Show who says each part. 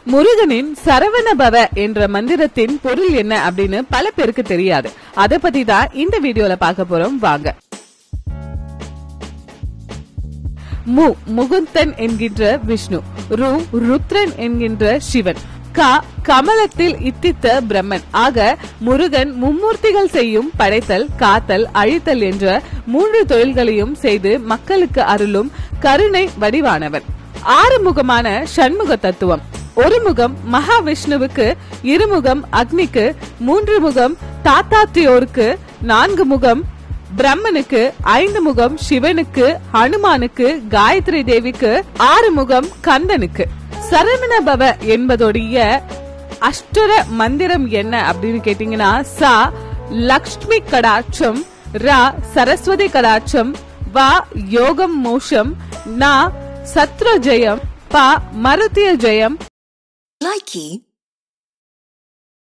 Speaker 1: முருகனின் சரவணபவ என்ற மந்திரத்தின் பொருள் என்ன அப்படின்னு பல பேருக்கு தெரியாது அத பத்தி தான் இந்த வீடியோல பார்க்க போறோம் வாங்க மு முகுந்தன் என்கின்ற விஷ்ணு ரு ருத்ரன் என்கின்ற சிவன் க கமலத்தில் இத்தித்த பிரம்மன் ஆக முருகன் மும்மூர்த்திகள் செய்யும் படைத்தல் காத்தல் அழித்தல் என்ற மூன்று தொழில்களையும் செய்து மக்களுக்கு அருளும் கருணை வடிவானவன் ஆறுமுகமான சண்முக தத்துவம் ஒரு முகம் மகாவிஷ்ணுவுக்கு இருமுகம் அக்னிக்கு மூன்று முகம் தாத்தாத்தியோருக்கு நான்கு முகம் பிரம்மனுக்கு ஐந்து முகம் சிவனுக்கு ஹனுமானுக்கு காயத்ரி தேவிக்கு ஆறு முகம் கந்தனுக்கு சரவணபவ என்பதோடைய அஷ்டர மந்திரம் என்ன அப்படின்னு கேட்டீங்கன்னா சா லக்ஷ்மி கடாட்சம் ரா சரஸ்வதி கடாட்சம் வா யோகம் மோஷம் நா சத்ரு ஜெயம் பா மருத்திய ஜெயம்
Speaker 2: Likey